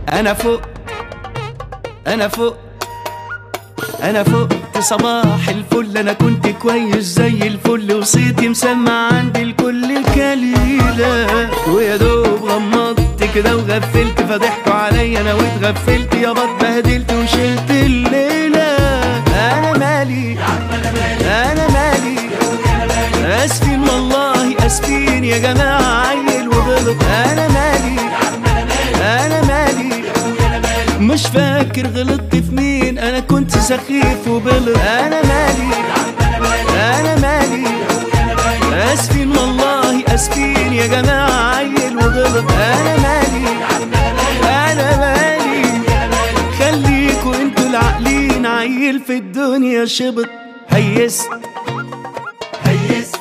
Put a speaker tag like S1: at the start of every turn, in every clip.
S1: انا فوق انا فوق انا فقت صباح الفل انا كنت كويس زي الفل وصيتي مسمع عند الكل كليلة ويا دوب غمضت كده وغفلت فضحكوا عليا انا واتغفلت يابا اتبهدلت وشلت الليلة انا مالي انا مالي اسفين والله اسفين يا جماعة عيل وغلط انا مالي انا مالي مش فاكر غلطت في مين انا كنت سخيف وبلط انا مالي انا مالي اسفين والله اسفين يا جماعة عيل وغلط انا مالي انا مالي خليكوا انتوا العاقلين عيل في الدنيا شبط هيست هيست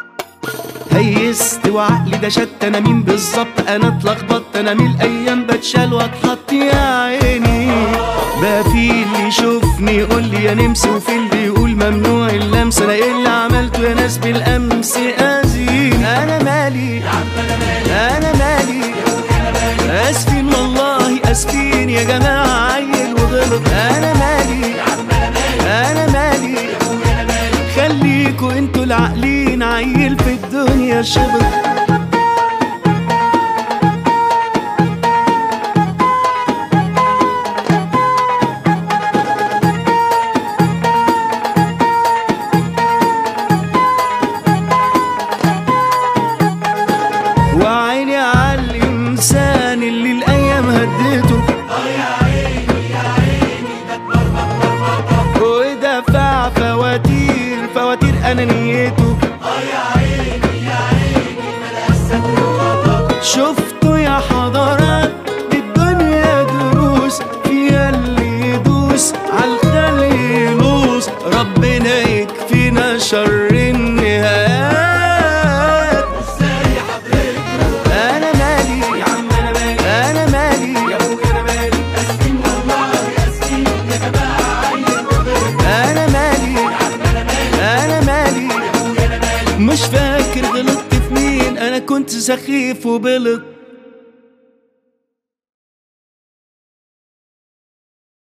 S1: هيست وعقلي ده شت انا مين بالظبط انا اتلخبطت انا من الايام بتشال واتحط يا عيني بقى في اللي يشوفني يقول لي يا نمس وفي اللي يقول ممنوع اللمس انا ايه اللي عملته يا ناس بالامس ازين انا مالي انا مالي اسفين والله اسفين يا جماعه عيل وغلط انا مالي انا مالي خليكوا انتوا العاقلين عيل في الدنيا شبط وعيني على الانسان اللي الايام هديته ودفع فواتير فواتير انانيته شفتوا يا حضرات الدنيا دروس فيها اللي يدوس عالخلق يلوس ربنا يكفينا شر النهايات انا مالي يا عم انا مالي انا مالي يا ابويا انا مالي انا مالي انا مالي مش فاكر غلطت في مين انا كنت سخيف وبلط